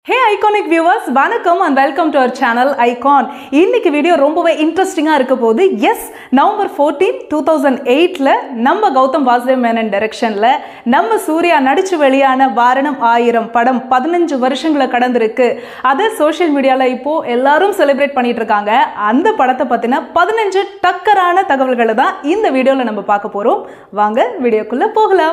ஹே iconic viewers வணக்கம் and welcome to our channel icon இன்னைக்கு வீடியோ ரொம்பவே இன்ட்ரெஸ்டிங்காக இருக்க போது yes November fourteen two thousand எயிட்டில் நம்ம கௌதம் வாசுதேவ் மேனன் டைரக்ஷனில் நம்ம சூர்யா நடிச்சு வெளியான வாரணம் ஆயிரம் படம் பதினஞ்சு வருஷங்களை கடந்திருக்கு அதை சோஷியல் மீடியாவில் இப்போ எல்லாரும் செலிப்ரேட் பண்ணிட்டு இருக்காங்க அந்த படத்தை பற்றின பதினஞ்சு டக்கரான தகவல்களை தான் இந்த வீடியோவில் நம்ம பார்க்க போகிறோம் வாங்க வீடியோக்குள்ளே போகலாம்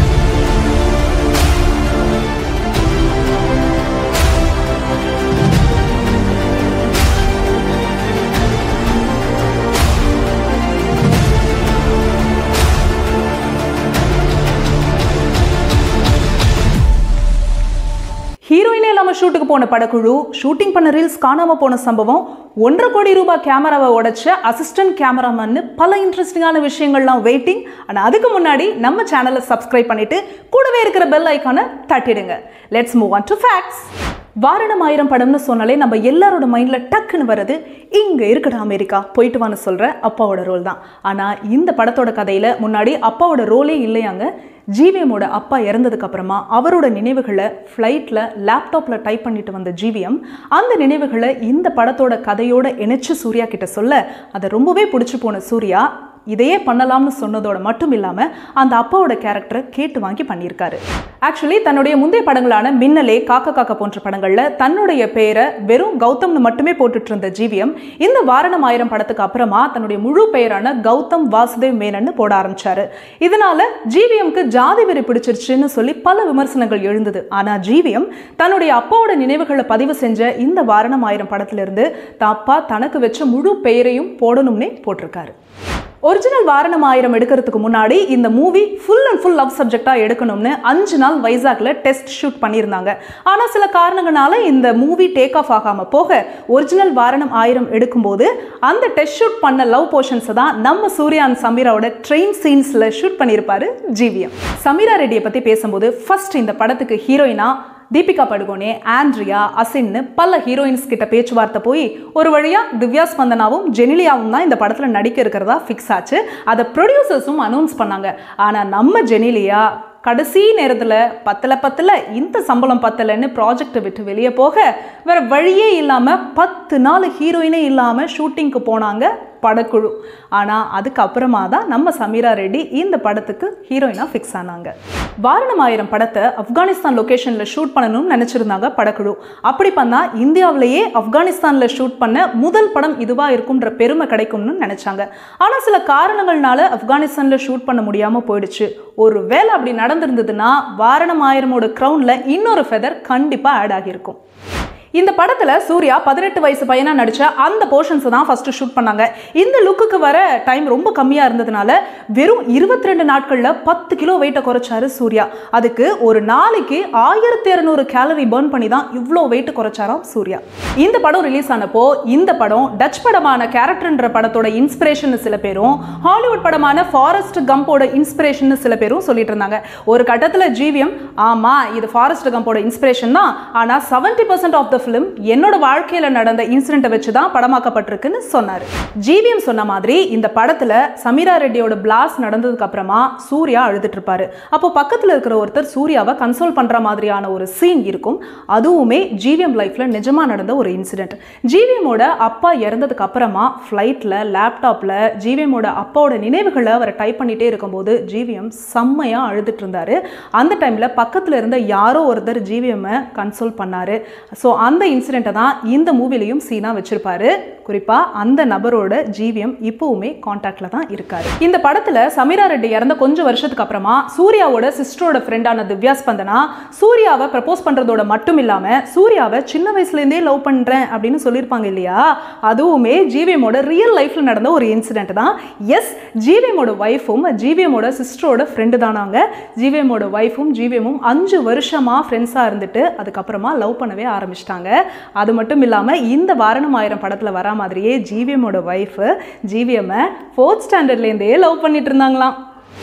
ஹீரோயினே இல்லாமல் ஷூட்டுக்கு போன படக்குழு ஷூட்டிங் பண்ண ரீல்ஸ் காணாமல் போன சம்பவம் ஒன்றரை கோடி ரூபாய் கேமராவை உடைச்ச அசிஸ்டன்ட் கேமராமேன்னு பல இன்ட்ரெஸ்டிங்கான விஷயங்கள்லாம் வெயிட்டிங் ஆனால் அதுக்கு முன்னாடி நம்ம சேனலை சப்ஸ்கிரைப் பண்ணிட்டு கூடவே இருக்கிற பெல் ஐக்கானை தட்டிடுங்க let's move on to facts Vaaranam Aayiram படம்னு சொன்னாலே நம்ம எல்லாரோட மைண்டில் டக்குன்னு வர்றது இங்கே இருக்கட்டும் அமெரிக்கா போயிட்டு வான்னு சொல்கிற அப்பாவோட ரோல் தான் ஆனால் இந்த படத்தோட கதையில் முன்னாடி அப்பாவோட ரோலே இல்லையாங்க ஜிவிஎம்மோட அப்பா இறந்ததுக்கு அப்புறமா அவரோட நினைவுகளை ஃப்ளைட்டில் லேப்டாப்பில் டைப் பண்ணிட்டு வந்த ஜிவிஎம் அந்த நினைவுகளை இந்த படத்தோட கதையோட இணைச்சு சூர்யா கிட்ட சொல்ல அதை ரொம்பவே பிடிச்சி போன சூர்யா இதையே பண்ணலாம்னு சொன்னதோட மட்டும் இல்லாமல் அந்த அப்பாவோட கேரக்டரை கேட்டு வாங்கி பண்ணியிருக்காரு ஆக்சுவலி தன்னுடைய முந்தைய படங்களான மின்னலே காக்க காக்க போன்ற படங்களில் தன்னுடைய பேரை வெறும் கௌதம்னு மட்டுமே போட்டுட்டு இருந்த ஜிவிஎம் இந்த வாரணம் ஆயிரம் படத்துக்கு அப்புறமா தன்னுடைய முழு பெயரான கௌதம் வாசுதேவ் மேனன்னு போட ஆரம்பிச்சாரு இதனால ஜிவிஎம்க்கு ஜாதி வெறி பிடிச்சிருச்சுன்னு சொல்லி பல விமர்சனங்கள் எழுந்தது ஆனால் ஜிவிஎம் தன்னுடைய அப்பாவோட நினைவுகளை பதிவு செஞ்ச இந்த வாரணம் ஆயிரம் படத்திலிருந்து தான் அப்பா தனக்கு வச்ச முழு பெயரையும் போடணும்னே போட்டிருக்காரு ஒரிஜினல் வாரணம் ஆயிரம் எடுக்கிறதுக்கு முன்னாடி இந்த movie full and full love சப்ஜெக்டாக எடுக்கணும்னு அஞ்சு நாள் வைசாக்ல டெஸ்ட் ஷூட் பண்ணியிருந்தாங்க ஆனால் சில காரணங்களால இந்த மூவி டேக் ஆஃப் ஆகாமல் போக ஒரிஜினல் வாரணம் ஆயிரம் எடுக்கும்போது அந்த டெஸ்ட் ஷூட் பண்ண லவ் போர்ஷன்ஸை தான் நம்ம சூர்யா அண்ட் சமீராவோட ட்ரெயின் சீன்ஸில் ஷூட் பண்ணியிருப்பாரு ஜிவிஎம் சமீரா ரெட்டியை பற்றி பேசும்போது ஃபர்ஸ்ட் இந்த படத்துக்கு ஹீரோயினா தீபிகா படுகோனே ஆண்ட்ரியா அசின்னு பல ஹீரோயின்ஸ் கிட்ட பேச்சுவார்த்தை போய் ஒரு வழியா திவ்யா ஸ்பந்தனாவும் ஜெனிலியாவும் தான் இந்த படத்துல நடிக்க இருக்கிறதா ஃபிக்ஸ் ஆச்சு அதை ப்ரொடியூசர்ஸும் அனௌன்ஸ் பண்ணாங்க ஆனா நம்ம ஜெனிலியா கடைசி நேரத்தில் பத்தல பத்தல இந்த சம்பளம் பத்தலைன்னு ப்ராஜெக்டை விட்டு வெளியே போக வேற வழியே இல்லாமல் பத்து நாள் ஹீரோயினே இல்லாமல் ஷூட்டிங்க்கு போனாங்க படக்குழு ஆனால் அதுக்கப்புறமா தான் நம்ம சமீரா ரெட்டி இந்த படத்துக்கு ஹீரோயினாக ஃபிக்ஸ் ஆனாங்க வாரணம் ஆயிரம் படத்தை ஆப்கானிஸ்தான் லொக்கேஷனில் ஷூட் பண்ணணும்னு நினச்சிருந்தாங்க படக்குழு அப்படி பண்ணால் இந்தியாவிலேயே ஆப்கானிஸ்தானில் ஷூட் பண்ண முதல் படம் இதுவாக இருக்கும்ன்ற பெருமை கிடைக்கும்னு நினச்சாங்க ஆனால் சில காரணங்கள்னால ஆப்கானிஸ்தானில் ஷூட் பண்ண முடியாமல் போயிடுச்சு ஒரு வேலை அப்படி நடந்திருந்ததுன்னா வாரணம் ஆயிரமோட க்ரௌனில் இன்னொரு ஃபெதர் கண்டிப்பாக ஆட் ஆகியிருக்கும் இந்த படத்தில் சூர்யா பதினெட்டு வயசு பையனாக நடித்த அந்த போர்ஷன்ஸை தான் ஃபஸ்ட்டு ஷூட் பண்ணாங்க இந்த லுக்குக்கு வர டைம் ரொம்ப கம்மியாக இருந்ததுனால வெறும் இருபத்தி ரெண்டு நாட்களில் பத்து கிலோ வெயிட்டை குறைச்சாரு சூர்யா அதுக்கு ஒரு நாளைக்கு ஆயிரத்தி இரநூறு கேலரி பர்ன் பண்ணி தான் இவ்வளோ வெயிட் குறைச்சாராம் சூர்யா இந்த படம் ரிலீஸ் ஆனப்போ இந்த படம் டச் படமான கேரக்டர்ன்ற படத்தோட இன்ஸ்பிரேஷன் சில பேரும் ஹாலிவுட் படமான ஃபாரஸ்ட் கம்போட இன்ஸ்பிரேஷன் சில பேரும் சொல்லிட்டு இருந்தாங்க ஒரு கட்டத்தில் ஜிவிஎம் ஆமாம் இது ஃபாரஸ்ட் கம்போட இன்ஸ்பிரேஷன் தான் ஆனால் seventy percent of the film என்னோட வாழ்க்கையில் நடந்த இன்சிடென்ட்டை வச்சு தான் படமாக்கப்பட்டிருக்குன்னு சொன்னார் ஜிவிஎம் சொன்ன மாதிரி இந்த படத்தில் சமீரா ரெட்டியோட பிளாஸ் நடந்ததுக்கு அப்புறமா சூர்யா அழுதுட்டு இருப்பாரு அப்போ பக்கத்தில் இருக்கிற ஒருத்தர் சூர்யாவை கன்சோல் பண்ணுற மாதிரியான ஒரு சீன் இருக்கும் அதுவுமே ஜிவிஎம் லைஃப்பில் நிஜமாக நடந்த ஒரு இன்சிடென்ட் ஜிவிஎம்மோட அப்பா இறந்ததுக்கு அப்புறமா ஃப்ளைட்டில் லேப்டாப்பில் ஜிவிஎம்மோட அப்பாவோட நினைவுகளை அவர் டைப் பண்ணிகிட்டே இருக்கும்போது ஜிவிஎம் செம்மையாக அழுதுட்டு இருந்தார் அந்த டைமில் பக்கத்தில் இருந்த யாரோ ஒருத்தர் ஜிவிஎம்மை கன்சோல் பண்ணார் ஸோ அந்த இன்சிடெண்ட்டை தான் இந்த மூவிலையும் சீனாக வச்சிருப்பாரு குறிப்பாக அந்த நபரோட ஜிவிஎம் இப்போவுமே காண்டாக்டில் தான் இருக்காரு இந்த படத்தில் சமீரா ரெட்டி இறந்த கொஞ்சம் வருஷத்துக்கு அப்புறமா சூர்யாவோட சிஸ்டரோட ஃப்ரெண்டான திவ்யா ஸ்பந்தனா சூர்யாவை ப்ரப்போஸ் பண்ணுறதோட மட்டும் இல்லாமல் சூர்யாவை சின்ன வயசுலேருந்தே லவ் பண்ணுறேன் அப்படின்னு சொல்லியிருப்பாங்க இல்லையா அதுவுமே ஜிவிஎம்மோட ரியல் லைஃப்பில் நடந்த ஒரு இன்சிடென்ட் தான் எஸ் ஜிவிஎம்மோட ஒய்ஃபும் ஜிவிஎம்மோட சிஸ்டரோட ஃப்ரெண்டு தானாங்க ஜிவிஎம்மோட ஒய்ஃபும் ஜிவிஎம்மும் அஞ்சு வருஷமாக ஃப்ரெண்ட்ஸாக இருந்துட்டு அதுக்கப்புறமா லவ் பண்ணவே ஆரம்பிச்சிட்டாங்க அது மட்டும் இல்லாமல் இந்த வாரணம் ஆயிரம் படத்தில் வரா மாதிரியே ஜிவிஎம்மோட ஒய்ஃபு ஜிவிஎம்மை ஃபோர்த் ஸ்டாண்டர்ட்லேருந்தே லவ் பண்ணிட்டு இருந்தாங்களாம்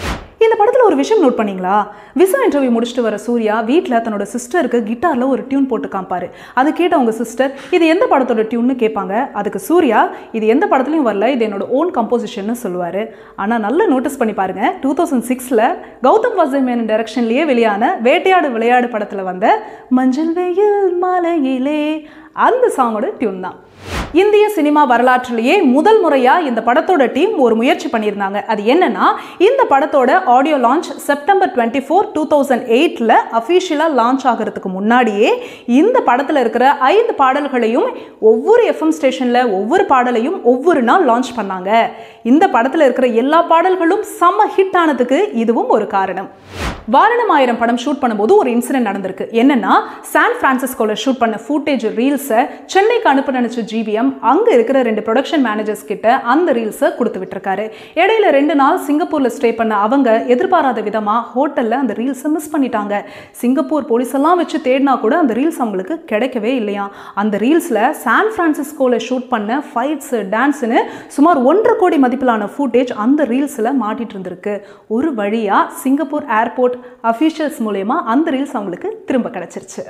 இந்த படத்தில் ஒரு விஷயம் நோட் பண்ணீங்களா விசா இன்டர்வியூ முடிச்சுட்டு வர சூர்யா வீட்டில் தன்னோட சிஸ்டருக்கு கிட்டாரில் ஒரு டியூன் போட்டு காமிப்பாரு அது கேட்ட அவங்க சிஸ்டர் இது எந்த படத்தோட டியூன்னு கேட்பாங்க அதுக்கு சூர்யா இது எந்த படத்துலையும் வரல இது என்னோட ஓன் கம்போசிஷன்னு சொல்லுவார் ஆனால் நல்லா நோட்டீஸ் பண்ணி பாருங்க டூ தௌசண்ட் சிக்ஸில் கௌதம் வாசுதேவன் டைரக்ஷன்லேயே வெளியான வேட்டையாடு விளையாடு படத்தில் வந்த மஞ்சள் வெயில் மாலையிலே அந்த சாங்கோட டியூன் தான் இந்திய சினிமா வரலாற்றிலேயே முதல் முறையாக இந்த படத்தோட டீம் ஒரு முயற்சி பண்ணியிருந்தாங்க அது என்னன்னா இந்த படத்தோட audio launch September twenty four two thousand எயிட்டில் அஃபீஷியலாக லான்ச் ஆகிறதுக்கு முன்னாடியே இந்த படத்தில் இருக்கிற ஐந்து பாடல்களையும் ஒவ்வொரு எஃப்எம் ஸ்டேஷனில் ஒவ்வொரு பாடலையும் ஒவ்வொரு நாள் லான்ச் பண்ணாங்க இந்த படத்தில் இருக்கிற எல்லா பாடல்களும் செம்ம ஹிட் ஆனதுக்கு இதுவும் ஒரு காரணம் வாரணம் ஆயிரம் படம் ஷூட் பண்ணும்போது ஒரு இன்சிடென்ட் நடந்திருக்கு என்னன்னா சான் பிரான்சிஸ்கோவில் ஷூட் பண்ண ஃபுட்டேஜ் ரீல்ஸை சென்னைக்கு அனுப்ப நினைச்ச ஜிவிஎம் அங்கே இருக்கிற ரெண்டு ப்ரொடக்ஷன் மேனேஜர்ஸ் கிட்ட அந்த ரீல்ஸை கொடுத்து விட்டுருக்காரு இடையில ரெண்டு நாள் சிங்கப்பூரில் ஸ்டே பண்ண அவங்க எதிர்பாராத விதமாக ஹோட்டலில் அந்த ரீல்ஸை மிஸ் பண்ணிட்டாங்க சிங்கப்பூர் போலீஸ் எல்லாம் வச்சு தேடினா கூட அந்த ரீல்ஸ் அவங்களுக்கு கிடைக்கவே இல்லையா அந்த ரீல்ஸில் சான் பிரான்சிஸ்கோவில் ஷூட் பண்ண ஃபைட்ஸ் டான்ஸ்னு சுமார் ஒன்றரை கோடி மதிப்பிலான ஃபுட்டேஜ் அந்த ரீல்ஸில் மாட்டிட்டு இருந்திருக்கு ஒரு வழியாக சிங்கப்பூர் ஏர்போர்ட் அஃபீஷியல்ஸ் மூலயமா அந்த ரீல்ஸ் அவங்களுக்கு திரும்ப கிடச்சிருச்சு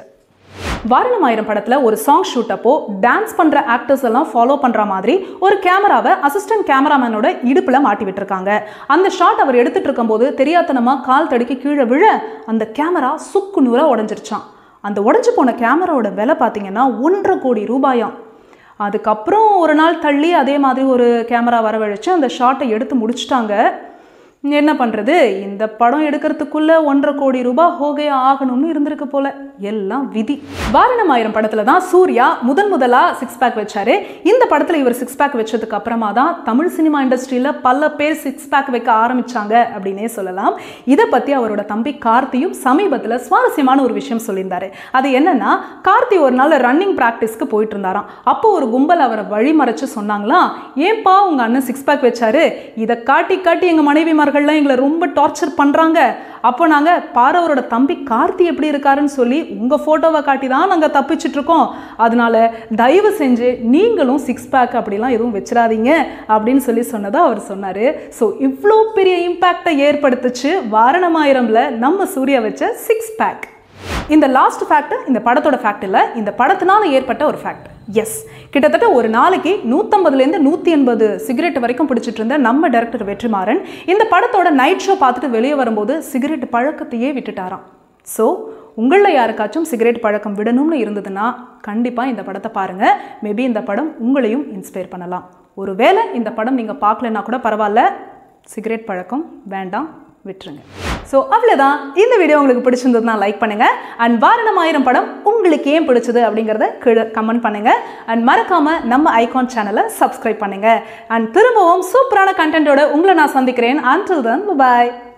வாரணம் ஆயிரம் படத்தில் ஒரு சாங் ஷூட் அப்போ டான்ஸ் பண்ணுற ஆக்டர்ஸ் எல்லாம் ஃபாலோ பண்ணுற மாதிரி ஒரு கேமராவை அசிஸ்டன்ட் கேமராமேனோட இடுப்பில் மாட்டி விட்டுருக்காங்க அந்த ஷாட் அவர் எடுத்துட்டு இருக்கும்போது தெரியாதனமாக கால் தடுக்கி கீழே விழ அந்த கேமரா சுக்கு நூறாக உடஞ்சிருச்சான் அந்த உடஞ்சி போன கேமராவோட விலை பார்த்தீங்கன்னா ஒன்றரை கோடி ரூபாயாம் அதுக்கப்புறம் ஒரு நாள் தள்ளி அதே மாதிரி ஒரு கேமரா வரவழைச்சு அந்த ஷாட்டை எடுத்து முடிச்சிட்டாங்க என்ன பண்ணுறது இந்த படம் எடுக்கிறதுக்குள்ள ஒன்றரை கோடி ரூபாய் ஹோகே ஆகணும்னு இருந்திருக்கு போல எல்லாம் விதி வாரணம் ஆயிரம் படத்தில் தான் சூர்யா முதன் முதலாக சிக்ஸ் பேக் வச்சாரு இந்த படத்தில் இவர் சிக்ஸ் பேக் வச்சதுக்கு அப்புறமா தான் தமிழ் சினிமா இண்டஸ்ட்ரியில் பல பேர் சிக்ஸ் பேக் வைக்க ஆரம்பிச்சாங்க அப்படின்னே சொல்லலாம் இதை பற்றி அவரோட தம்பி கார்த்தியும் சமீபத்தில் சுவாரஸ்யமான ஒரு விஷயம் சொல்லியிருந்தாரு அது என்னன்னா கார்த்தி ஒரு நாள் ரன்னிங் ப்ராக்டிஸ்க்கு போயிட்டு இருந்தாராம் அப்போ ஒரு கும்பல் அவரை வழிமறைச்சு சொன்னாங்களாம் ஏன்பா உங்கள் அண்ணன் சிக்ஸ் பேக் வச்சாரு இதை காட்டி காட்டி எங்கள் மனைவிமார்கள்லாம் எங்களை ரொம்ப டார்ச்சர் பண்ணுறாங்க அப்போ நாங்கள் பாரு அவரோட தம்பி கார்த்தி எப்படி இருக்காருன்னு சொல்லி உங்கள் ஃபோட்டோவை காட்டி தான் நாங்கள் தப்பிச்சிட்டு இருக்கோம் அதனால தயவு செஞ்சு நீங்களும் சிக்ஸ் பேக் அப்படிலாம் எதுவும் வச்சிடாதீங்க அப்படின்னு சொல்லி சொன்னதை அவர் சொன்னார் ஸோ இவ்வளோ பெரிய இம்பேக்டை ஏற்படுத்துச்சு வாரணமாயிரம்ல நம்ம சூர்யா வச்ச சிக்ஸ் பேக் இந்த லாஸ்ட் ஃபேக்ட் இந்த படத்தோட ஃபேக்ட் இல்லை இந்த படத்தினால ஏற்பட்ட ஒரு ஃபேக்ட் எஸ் கிட்டத்தட்ட ஒரு நாளைக்கு நூற்றம்பதுலேருந்து நூற்றி எண்பது சிகரெட் வரைக்கும் பிடிச்சிட்டு இருந்த நம்ம டைரக்டர் வெற்றிமாறன் இந்த படத்தோட நைட் ஷோ பார்த்துட்டு வெளியே வரும்போது சிகரெட் பழக்கத்தையே விட்டுட்டாராம் ஸோ உங்களில் யாருக்காச்சும் சிகரெட் பழக்கம் விடணும்னு இருந்ததுன்னா கண்டிப்பாக இந்த படத்தை பாருங்கள் மேபி இந்த படம் உங்களையும் இன்ஸ்பயர் பண்ணலாம் ஒருவேளை இந்த படம் நீங்கள் பார்க்கலன்னா கூட பரவாயில்ல சிகரெட் பழக்கம் வேண்டாம் விட்டுருங்க ஸோ அவ்வளோதான் இந்த வீடியோ உங்களுக்கு பிடிச்சிருந்ததுனா லைக் பண்ணுங்க அண்ட் வாரணம் ஆயிரம் படம் உங்களுக்கு ஏன் பிடிச்சது அப்படிங்கிறத கீழே கமெண்ட் பண்ணுங்க அண்ட் மறக்காம நம்ம ஐகான் சேனலை சப்ஸ்கிரைப் பண்ணுங்க அண்ட் திரும்பவும் சூப்பரான கண்டென்ட்டோட உங்களை நான் சந்திக்கிறேன் அன்டில் தன் பாய்